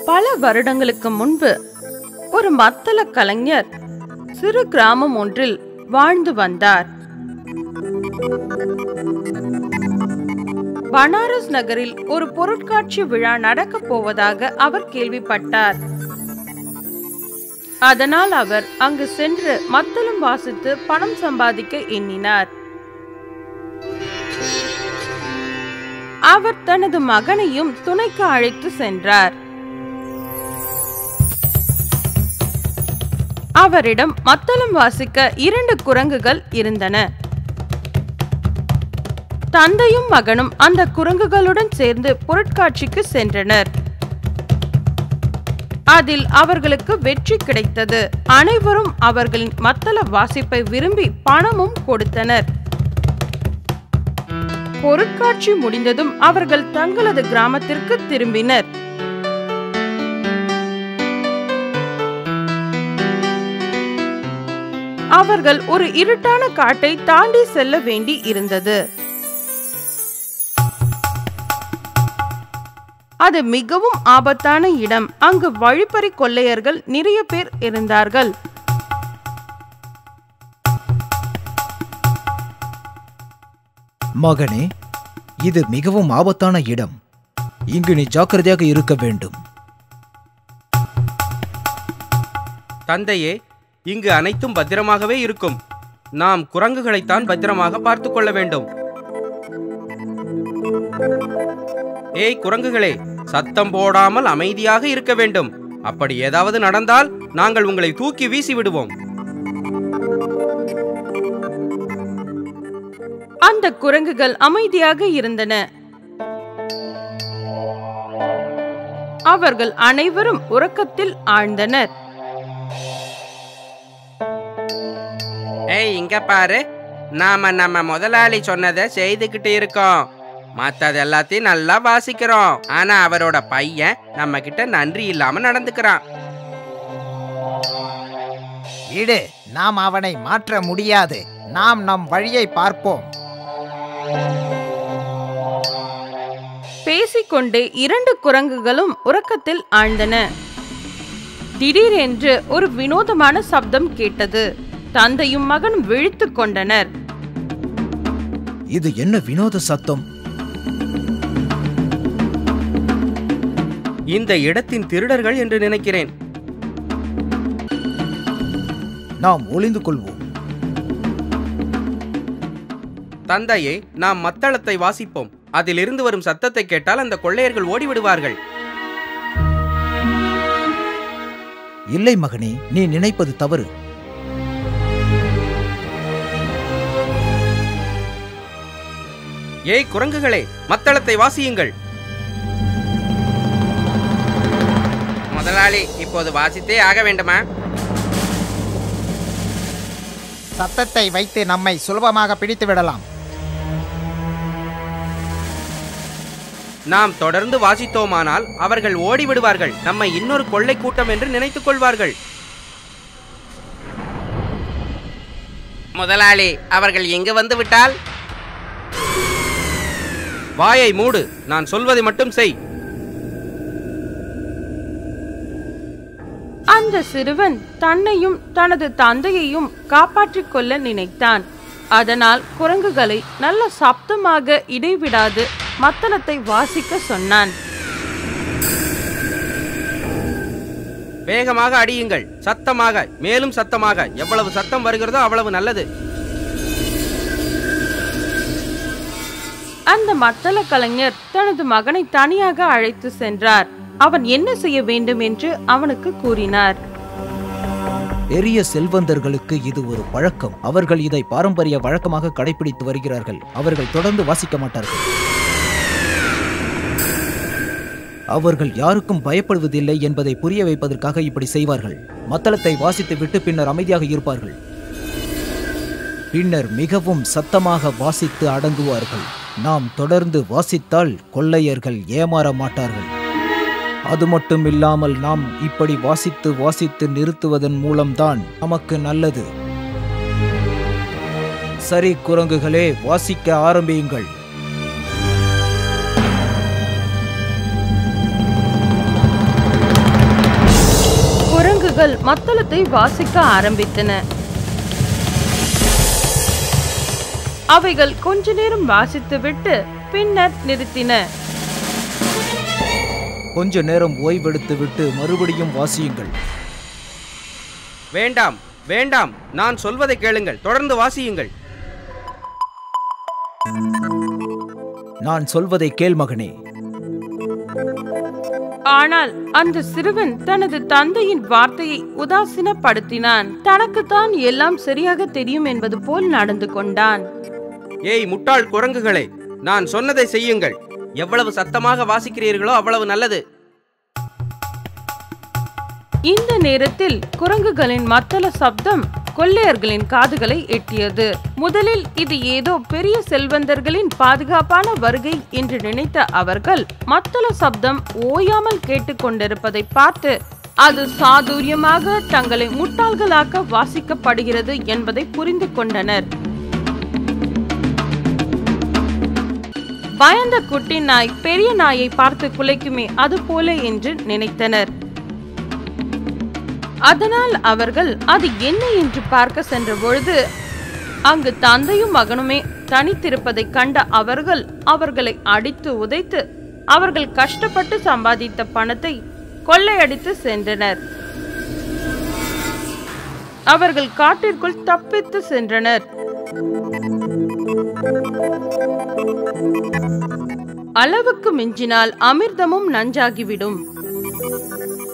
பல வருடங்களுக்கு முன்பு ஒரு மத்தள கலைஞர் சிறு கிராமம் ஒன்றில் வாழ்ந்து வந்தார் பனாரஸ் நகரில் ஒரு பொருட்காட்சி விழா நடக்கப் போவதாக அவர் கேள்விப்பட்டார் அதனால் அவர் அங்கு சென்று மத்தளம் வாசித்து பணம் சம்பாதிக்க எண்ணினார் அவர் தனது மகனையும் துணைக்கு அழைத்து சென்றார் அவரிடம் மத்தளம் வாசிக்க இரண்டு குரங்குகள் இருந்தன தந்தையும் மகனும் அந்த குரங்குகளுடன் சேர்ந்து பொருட்காட்சிக்கு சென்றனர் அதில் அவர்களுக்கு வெற்றி கிடைத்தது அனைவரும் அவர்களின் மத்தள வாசிப்பை விரும்பி பணமும் கொடுத்தனர் பொருட்காட்சி முடிந்ததும் அவர்கள் தங்களது கிராமத்திற்கு திரும்பினர் அவர்கள் ஒரு இருட்டான காட்டை தாண்டி செல்ல வேண்டி இருந்தது அது மிகவும் ஆபத்தான இடம் அங்கு வழிப்பறி கொள்ளையர்கள் நிறைய பேர் இருந்தார்கள் மகனே இது மிகவும் ஆபத்தான இடம் இங்கு நீ ஜாக்கிரதையாக இருக்க வேண்டும் தந்தையே இங்கு அனைத்தும் பத்திரமாகவே இருக்கும் நாம் குரங்குகளைத்தான் பத்திரமாக பார்த்து கொள்ள வேண்டும் ஏய் குரங்குகளே சத்தம் போடாமல் அமைதியாக இருக்க வேண்டும் அப்படி ஏதாவது நடந்தால் நாங்கள் உங்களை தூக்கி வீசி விடுவோம் அந்த குரங்குகள் அமைதியாக இருந்தன அவர்கள் அனைவரும் உறக்கத்தில் ஆழ்ந்தனர் ஏய் இங்க பாரு நாம நம்ம முதலாளி சொன்னதை செய்துகிட்டு இருக்கோம் மத்தது எல்லாத்தையும் நல்லா வாசிக்கிறோம் ஆனா அவரோட பையன் நம்ம கிட்ட நன்றி இல்லாம நடந்துக்கிறான் இடு நாம் அவனை மாற்ற முடியாது நாம் நம் வழியை பார்ப்போம் பேசிக்கொண்டே இரண்டு குரங்குகளும் உறக்கத்தில் ஆழ்ந்தன திடீரென்று ஒரு வினோதமான சப்தம் கேட்டது தந்தையும் மகனும் விழித்துக் கொண்டனர் இது என்ன வினோத சத்தம் இந்த இடத்தின் திருடர்கள் என்று நினைக்கிறேன் நாம் ஒளிந்து கொள்வோம் தந்தையே நாம் மத்தளத்தை வாசிப்போம் அதிலிருந்து வரும் சத்தத்தை கேட்டால் அந்த கொள்ளையர்கள் ஓடிவிடுவார்கள் இல்லை மகனே நீ நினைப்பது தவறு ஏய் குரங்குகளே மத்தளத்தை வாசியுங்கள் முதலாளி இப்போது வாசித்தே ஆக வேண்டுமா சத்தத்தை வைத்து நம்மை சுலபமாக பிடித்து விடலாம் நாம் தொடர்ந்து வாசித்தோமானால் அவர்கள் ஓடிவிடுவார்கள் நம்மை இன்னொரு கொள்ளை கூட்டம் என்று நினைத்துக் கொள்வார்கள் முதலாளி அவர்கள் எங்கு வந்து விட்டால் வாயை மூடு நான் சொல்வதை மட்டும் செய் அந்த சிறுவன் தன்னையும் தனது தந்தையையும் காப்பாற்றிக் கொள்ள நினைத்தான் அதனால் குரங்குகளை நல்ல சப்தமாக இடைவிடாது மத்தளத்தை வாசிக்க சொன்னான் வேகமாக அடியுங்கள் சத்தமாக மேலும் சத்தமாக எவ்வளவு சத்தம் வருகிறதோ அவ்வளவு நல்லது அந்த மத்தள கலைஞர் தனது மகனை தனியாக அழைத்து சென்றார் அவன் என்ன செய்ய வேண்டும் என்று அவனுக்கு கூறினார் பெரிய செல்வந்தர்களுக்கு இது ஒரு பழக்கம் அவர்கள் இதை பாரம்பரிய வழக்கமாக கடைபிடித்து வருகிறார்கள் அவர்கள் தொடர்ந்து வாசிக்க மாட்டார்கள் அவர்கள் யாருக்கும் பயப்படுவதில்லை என்பதை புரிய வைப்பதற்காக இப்படி செய்வார்கள் மத்தளத்தை வாசித்து விட்டு பின்னர் அமைதியாக இருப்பார்கள் பின்னர் மிகவும் சத்தமாக வாசித்து அடங்குவார்கள் நாம் தொடர்ந்து வாசித்தால் கொள்ளையர்கள் ஏமாற மாட்டார்கள் அது மட்டும் இல்லாமல் நாம் இப்படி வாசித்து வாசித்து நிறுத்துவதன் மூலம்தான் நமக்கு நல்லது சரி குரங்குகளே வாசிக்க ஆரம்பியுங்கள் குரங்குகள் மத்தளத்தை வாசிக்க ஆரம்பித்தன அவைகள் கொஞ்ச நேரம் வாசித்துவிட்டு பின்னர் நிறுத்தின கொஞ்ச நேரம் ஓய்வெடுத்துவிட்டு மறுபடியும் வாசியுங்கள் வேண்டாம் வேண்டாம் நான் சொல்வதை கேளுங்கள் தொடர்ந்து வாசியுங்கள் நான் சொல்வதை கேள் மகனே ஆனால் அந்த சிறுவன் தனது தந்தையின் வார்த்தையை உதாசீனப்படுத்தினான் தனக்குத்தான் எல்லாம் சரியாக தெரியும் என்பது போல் நடந்து கொண்டான் ஏய் முட்டாள் குரங்குகளே நான் சொன்னதை செய்யுங்கள் எவ்வளவு சத்தமாக வாசிக்கிறீர்களோ அவ்வளவு நல்லது இந்த நேரத்தில் குரங்குகளின் மத்தள சப்தம் கொள்ளையர்களின் காதுகளை எட்டியது முதலில் இது ஏதோ பெரிய செல்வந்தர்களின் பாதுகாப்பான வருகை என்று நினைத்த அவர்கள் மத்தள சப்தம் ஓயாமல் கேட்டுக்கொண்டிருப்பதை பார்த்து அது சாதுரியமாக தங்களை முட்டாள்களாக்க வாசிக்கப்படுகிறது என்பதை புரிந்து கொண்டனர் பயந்த குட்டி நாய் பெரிய நாயை பார்த்து குலைக்குமே அது போல என்று நினைத்தனர் அதனால் அவர்கள் அது என்ன என்று பார்க்க சென்ற பொழுது அங்கு தந்தையும் மகனுமே தனித்திருப்பதைக் கண்ட அவர்கள் அவர்களை அடித்து உதைத்து அவர்கள் கஷ்டப்பட்டு சம்பாதித்த பணத்தை கொள்ளையடித்து சென்றனர் அவர்கள் காட்டிற்குள் தப்பித்து சென்றனர் அளவுக்கு மிஞ்சினால் அமிர்தமும் நஞ்சாகிவிடும்